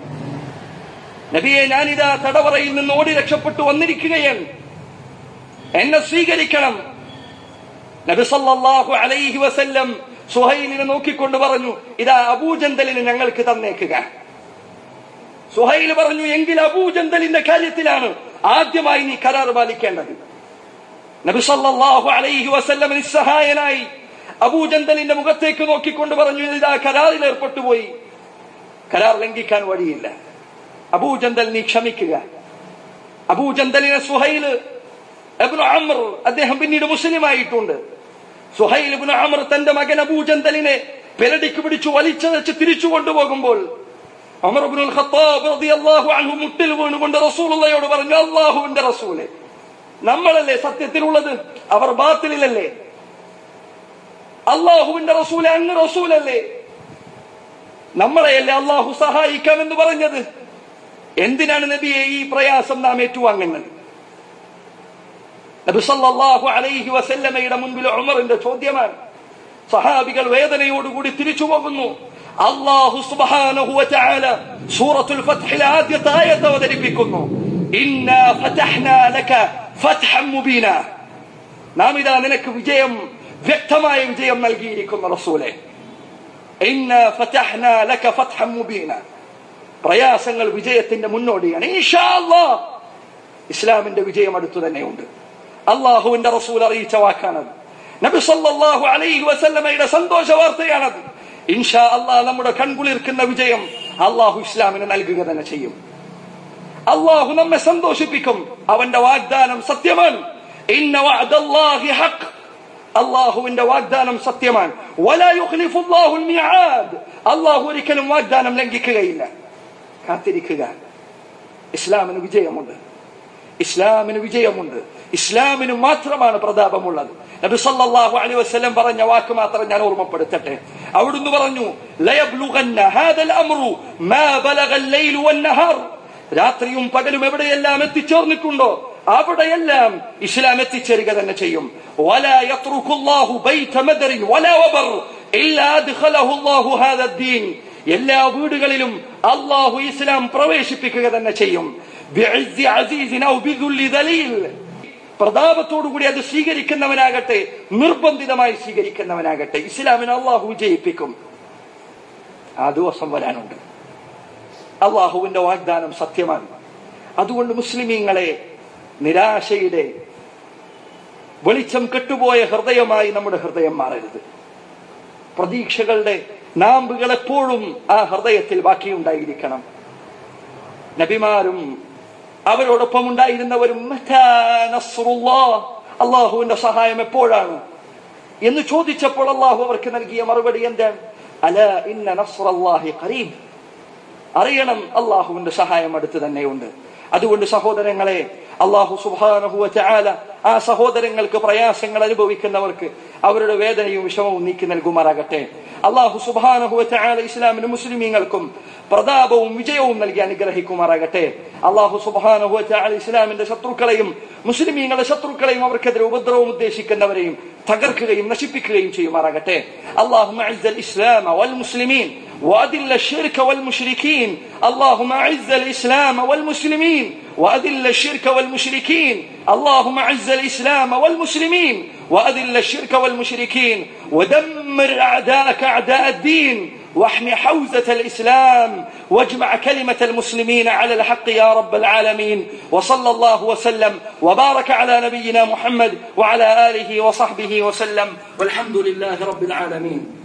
നബിയെ ഞാനിതാ തടവറയിൽ നിന്ന് ഓടി രക്ഷപ്പെട്ടു വന്നിരിക്കുകയാണ് എന്നെ സ്വീകരിക്കണം നബി സല്ലല്ലാഹു അലൈഹി വസല്ലം സുഹൈലിനെ നോക്കിക്കൊണ്ട് പറഞ്ഞു ഇതാ അബൂജന്തലിന് ഞങ്ങൾക്ക് തന്നേക്കുക സുഹൈൽ പറഞ്ഞു എങ്കിൽ അബൂജന്തലിന്റെ കാര്യത്തിലാണ് ആദ്യമായി നീ കരാർ പാലിക്കേണ്ടത് നബി സല്ലല്ലാഹു അലൈഹി വസല്ലം നിസ്സഹായനായി അബൂജന്തലിന്റെ മുഖത്തേക്ക് നോക്കിക്കൊണ്ട് പറഞ്ഞു ഇതാ കരാറിൽ ഏർപ്പെട്ടു പോയി കരാർ ലംഘിക്കാൻ വഴിയില്ല അബൂജന്തൽ നീ ക്ഷമിക്കുക അബൂജന്തലിനെ സുഹൈല് എബ്നു അമർ അദ്ദേഹം പിന്നീട് മുസ്ലിം ആയിട്ടുണ്ട് സുഹൈൽ ഇബ്നു അമർ തന്റെ മകൻ അബൂജന്തലിനെ പെരടിക്ക് പിടിച്ചു വലിച്ചതച്ച് തിരിച്ചു കൊണ്ടുപോകുമ്പോൾ അമർ ഇബ്നുൽ ഖത്താബ് റളിയല്ലാഹു അൻഹു മുട്ടിൽ വീണുകൊണ്ട് റസൂലുള്ളയോട് പറഞ്ഞു അല്ലാഹുവിന്റെ റസൂലെ നമ്മളല്ലേ സത്യത്തിലുള്ളത് അവർ ബാത്തിലല്ലേ അള്ളാഹുവിന്റെ റസൂലെ അങ്ങ് റസൂലല്ലേ നമ്മളെയല്ലേ അള്ളാഹു സഹായിക്കാമെന്ന് പറഞ്ഞത് എന്തിനാണ് നബിയെ ഈ പ്രയാസം നാം ഏറ്റുവാങ്ങുന്നത് നബി സല്ലല്ലാഹു അലൈഹി വസല്ലമയുടെ മുൻപിൽ ഉമറിന്റെ ചോദ്യമാണ് സഹാബികൾ വേദനയോടുകൂടി തിരിച്ചു പോകുന്നു അള്ളാഹു സുബ്ഹാനഹു വതആല സൂറത്തുൽ ഫത്ഹിലെ ആദ്യത്തെ ആയത്ത് അവതരിപ്പിക്കുന്നു ഇന്നാ ഫതഹ്നാ ലക ഫത്ഹൻ മുബീന നാം ഇതാ നിനക്ക് വിജയം വ്യക്തമായ വിജയം നൽകിയിരിക്കുന്ന റസൂലെ ഇന്നാ ഫതഹ്നാ ലക ഫത്ഹൻ മുബീന പ്രയാസങ്ങൾ വിജയത്തിന്റെ മുന്നോടിയാണ് ഇൻഷാ അല്ലാഹ് ഇസ്ലാമിന്റെ വിജയം അടുത്തു തന്നെയുണ്ട് അള്ളാഹുവിന്റെ റസൂൽ അറിയിച്ച വാക്കാണത് നബി സല്ലല്ലാഹു അലൈഹി വസല്ലമയുടെ സന്തോഷ വാർത്തയാണത് ഇൻഷാ അള്ളാഹ് നമ്മുടെ കൺകുളിർക്കുന്ന വിജയം അള്ളാഹു ഇസ്ലാമിന് നൽകുക തന്നെ ചെയ്യും അള്ളാഹു നമ്മെ സന്തോഷിപ്പിക്കും അവന്റെ വാഗ്ദാനം സത്യമാണ് ഇന്ന വഅദല്ലാഹി ഹഖ് അള്ളാഹുവിന്റെ വാഗ്ദാനം സത്യമാണ് വലാ യുഖ്ലിഫു അല്ലാഹുൽ മിആദ് അള്ളാഹു ഒരിക്കലും വാഗ്ദാനം ലംഘിക്കുകയില്ല കാത്തിരിക്കുക ഇസ്ലാമിന് വിജയമുണ്ട് ഇസ്ലാമിന് വിജയമുണ്ട് ഇസ്ലാമിന് മാത്രമാണ് പ്രതാപമുള്ളത് നബി സല്ലല്ലാഹു അലൈഹി വസല്ലം പറഞ്ഞ വാക്ക് മാത്രം ഞാൻ ഓർമ്മപ്പെടുത്തട്ടെ അവിടുന്ന് പറഞ്ഞു ലയബ്ലുഗന്ന ഹാദൽ അംറു മാ ബലഗൽ ലൈലു വന്നഹാർ രാത്രിയും പകലും എവിടെയെല്ലാം എത്തിച്ചേർന്നിട്ടുണ്ടോ അവിടെയെല്ലാം ഇസ്ലാം എത്തിച്ചേരുക തന്നെ ചെയ്യും വലാ യത്റുഖുല്ലാഹു ബൈത മദറിൻ വലാ വബർ ഇല്ലാ അദ്ഖലഹു അല്ലാഹു ഹാദ الدين എല്ലാ വീടുകളിലും അള്ളാഹു ഇസ്ലാം പ്രവേശിപ്പിക്കുക തന്നെ ചെയ്യും ബിഇസ്സി അസീസിൻ ഔ ബിദുല്ലി ദലീൽ പ്രതാപത്തോടുകൂടി അത് സ്വീകരിക്കുന്നവനാകട്ടെ നിർബന്ധിതമായി സ്വീകരിക്കുന്നവനാകട്ടെ ഇസ്ലാമിനെ അള്ളാഹു വിജയിപ്പിക്കും ആ ദിവസം വരാനുണ്ട് അള്ളാഹുവിന്റെ വാഗ്ദാനം സത്യമാണ് അതുകൊണ്ട് മുസ്ലിമീങ്ങളെ നിരാശയുടെ വെളിച്ചം കെട്ടുപോയ ഹൃദയമായി നമ്മുടെ ഹൃദയം മാറരുത് പ്രതീക്ഷകളുടെ നാമ്പുകൾ എപ്പോഴും ആ ഹൃദയത്തിൽ ബാക്കിയുണ്ടായിരിക്കണം നബിമാരും അവരോടൊപ്പം ഉണ്ടായിരുന്നവരും മറ്റാ നസ്റുല്ലാഹ്? അള്ളാഹുവിന്റെ സഹായം എപ്പോഴാണ് എന്ന് ചോദിച്ചപ്പോൾ അള്ളാഹു അവർക്ക് നൽകിയ മറുപടി എന്താണ് അല ഇന്ന നസ്റല്ലാഹി ഖരീബ് അറിയണം അള്ളാഹുവിന്റെ സഹായം അടുത്ത് തന്നെയുണ്ട് അതുകൊണ്ട് സഹോദരങ്ങളെ അള്ളാഹു സുബാനഹുവ ചാല ആ സഹോദരങ്ങൾക്ക് പ്രയാസങ്ങൾ അനുഭവിക്കുന്നവർക്ക് അവരുടെ വേദനയും വിഷമവും നീക്കി നൽകുമാറാകട്ടെ അള്ളാഹു സുബാനഹുവ ചാല ഇസ്ലാമിനും മുസ്ലിമീങ്ങൾക്കും പ്രതാപവും വിജയവും നൽകി അനുഗ്രഹിക്കുമാറാകട്ടെ അള്ളാഹു സുബാനഹുവ ചാല ഇസ്ലാമിന്റെ ശത്രുക്കളെയും മുസ്ലിമീങ്ങളുടെ ശത്രുക്കളെയും അവർക്കെതിരെ ഉപദ്രവം ഉദ്ദേശിക്കുന്നവരെയും തകർക്കുകയും നശിപ്പിക്കുകയും ചെയ്യുമാറാകട്ടെ അള്ളാഹു ഇസ്ലാം വൽ മുസ്ലിമീൻ وأذل الشرك والمشركين اللهم أعز الإسلام والمسلمين وأذل الشرك والمشركين اللهم أعز الإسلام والمسلمين وأذل الشرك والمشركين ودمر دمر أعداءك أعداء الدين واحم حوزة الإسلام واجمع كلمة المسلمين على الحق يا رب العالمين وصلى الله وسلم وبارك على نبينا محمد وعلى آله وصحبه وسلم والحمد لله رب العالمين